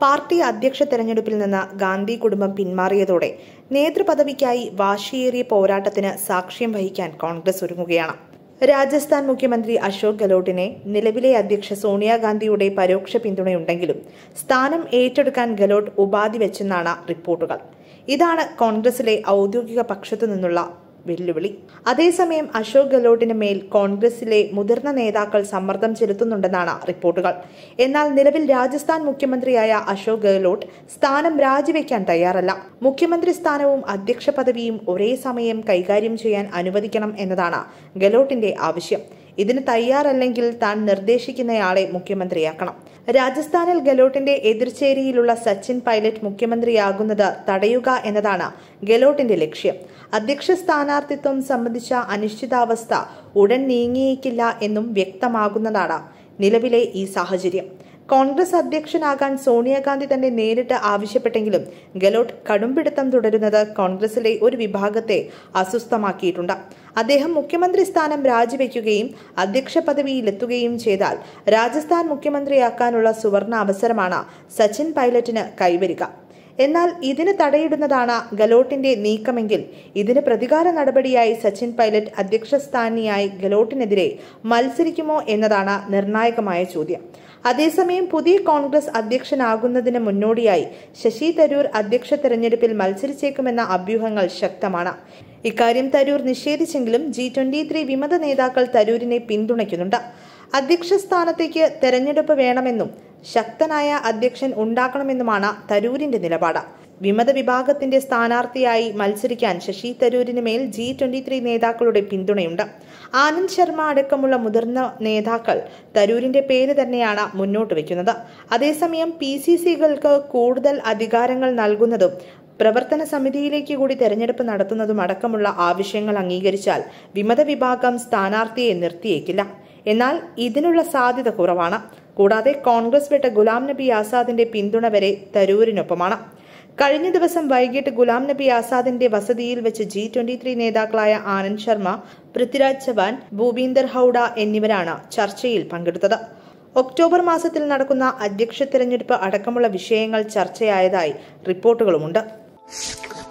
party അധ്യക്ഷ തെരഞ്ഞെടുപ്പിൽ നിന്ന് ഗാന്ധി കുടുംബം പിന്മാറിയതോടെ നേതൃപദവിക്കായി വാശിയേറിയ പോരാട്ടത്തിന് സാക്ഷ്യം വഹിക്കാൻ കോൺഗ്രസ് ഒരുങ്ങുകയാണ് രാജസ്ഥാൻ മുഖ്യമന്ത്രി അശോക് ഗെഹ്ലോട്ടിനെ നിലവിലെ അധ്യക്ഷ സോണിയാഗാന്ധിയുടെ പരോക്ഷ പിന്തുണയുണ്ടെങ്കിലും സ്ഥാനം ഏറ്റെടുക്കാൻ ഗെഹ്ലോട്ട് ഉപാധി വെച്ചെന്നാണ് റിപ്പോർട്ടുകൾ ഇതാണ് കോൺഗ്രസിലെ ഔദ്യോഗിക പക്ഷത്തു നിന്നുള്ള വെല്ലുവിളി അതേസമയം അശോക് ഗെഹ്ലോട്ടിന് മേൽ കോൺഗ്രസിലെ മുതിർന്ന നേതാക്കൾ സമ്മർദ്ദം ചെലുത്തുന്നുണ്ടെന്നാണ് റിപ്പോർട്ടുകൾ എന്നാൽ നിലവിൽ രാജസ്ഥാൻ മുഖ്യമന്ത്രിയായ അശോക് ഗെഹ്ലോട്ട് സ്ഥാനം രാജിവെക്കാൻ തയ്യാറല്ല മുഖ്യമന്ത്രി സ്ഥാനവും അധ്യക്ഷ പദവിയും ഒരേ സമയം കൈകാര്യം ചെയ്യാൻ അനുവദിക്കണം എന്നതാണ് ഗെഹ്ലോട്ടിന്റെ ആവശ്യം ഇതിന് തയ്യാറല്ലെങ്കിൽ താൻ നിർദ്ദേശിക്കുന്നയാളെ മുഖ്യമന്ത്രിയാക്കണം രാജസ്ഥാനിൽ ഗെലോട്ടിന്റെ എതിർചേരിയിലുള്ള സച്ചിൻ പൈലറ്റ് മുഖ്യമന്ത്രിയാകുന്നത് തടയുക എന്നതാണ് ഗെലോട്ടിന്റെ ലക്ഷ്യം അധ്യക്ഷ സ്ഥാനാർത്ഥിത്വം സംബന്ധിച്ച അനിശ്ചിതാവസ്ഥ ഉടൻ നീങ്ങിയേക്കില്ല എന്നും വ്യക്തമാകുന്നതാണ് നിലവിലെ ഈ സാഹചര്യം കോൺഗ്രസ് അധ്യക്ഷനാകാൻ സോണിയാഗാന്ധി തന്നെ നേരിട്ട് ആവശ്യപ്പെട്ടെങ്കിലും ഗെലോട്ട് കടുംപിടുത്തം തുടരുന്നത് കോൺഗ്രസിലെ ഒരു വിഭാഗത്തെ അസ്വസ്ഥമാക്കിയിട്ടുണ്ട് അദ്ദേഹം മുഖ്യമന്ത്രി സ്ഥാനം രാജിവെക്കുകയും അധ്യക്ഷ പദവിയിലെത്തുകയും ചെയ്താൽ രാജസ്ഥാൻ മുഖ്യമന്ത്രിയാക്കാനുള്ള സുവർണ അവസരമാണ് സച്ചിൻ പൈലറ്റിന് കൈവരിക എന്നാൽ ഇതിന് തടയിടുന്നതാണ് ഗലോട്ടിന്റെ നീക്കമെങ്കിൽ ഇതിന് പ്രതികാര നടപടിയായി സച്ചിൻ പൈലറ്റ് അധ്യക്ഷ സ്ഥാനിയായി ഗലോട്ടിനെതിരെ മത്സരിക്കുമോ എന്നതാണ് നിർണായകമായ ചോദ്യം അതേസമയം പുതിയ കോൺഗ്രസ് അധ്യക്ഷനാകുന്നതിന് മുന്നോടിയായി ശശി തരൂർ അധ്യക്ഷ തെരഞ്ഞെടുപ്പിൽ മത്സരിച്ചേക്കുമെന്ന അഭ്യൂഹങ്ങൾ ശക്തമാണ് ഇക്കാര്യം തരൂർ നിഷേധിച്ചെങ്കിലും ജി ട്വന്റി ത്രീ വിമത നേതാക്കൾ തരൂരിനെ പിന്തുണയ്ക്കുന്നുണ്ട് അധ്യക്ഷ സ്ഥാനത്തേക്ക് തെരഞ്ഞെടുപ്പ് വേണമെന്നും ശക്തനായ അധ്യക്ഷൻ ഉണ്ടാക്കണമെന്നുമാണ് തരൂരിന്റെ നിലപാട് വിമത വിഭാഗത്തിന്റെ സ്ഥാനാർത്ഥിയായി മത്സരിക്കാൻ ശശി തരൂരിന് മേൽ ജി ട്വന്റി ത്രീ നേതാക്കളുടെ പിന്തുണയുണ്ട് ആനന്ദ് ശർമ്മ അടക്കമുള്ള മുതിർന്ന നേതാക്കൾ തരൂരിന്റെ പേര് തന്നെയാണ് മുന്നോട്ട് വയ്ക്കുന്നത് അതേസമയം പി സി സികൾക്ക് കൂടുതൽ അധികാരങ്ങൾ നൽകുന്നതും പ്രവർത്തന സമിതിയിലേക്ക് കൂടി തെരഞ്ഞെടുപ്പ് നടത്തുന്നതും അടക്കമുള്ള ആവശ്യങ്ങൾ അംഗീകരിച്ചാൽ വിമത വിഭാഗം സ്ഥാനാർത്ഥിയെ നിർത്തിയേക്കില്ല എന്നാൽ ഇതിനുള്ള സാധ്യത കുറവാണ് കൂടാതെ കോൺഗ്രസ് വിട്ട ഗുലാം നബി ആസാദിന്റെ പിന്തുണ വരെ തരൂരിനൊപ്പമാണ് കഴിഞ്ഞ ദിവസം വൈകിട്ട് ഗുലാം നബി ആസാദിന്റെ വസതിയിൽ വെച്ച് ജി ട്വന്റി ത്രീ നേതാക്കളായ ആനന്ദ് ശർമ്മ പൃഥ്വിരാജ് ചവാൻ ഭൂപീന്ദർ ഹൌഡ എന്നിവരാണ് ചർച്ചയിൽ പങ്കെടുത്തത് ഒക്ടോബർ മാസത്തിൽ നടക്കുന്ന അധ്യക്ഷ തെരഞ്ഞെടുപ്പ് അടക്കമുള്ള വിഷയങ്ങൾ ചർച്ചയായതായി റിപ്പോർട്ടുകളുമുണ്ട്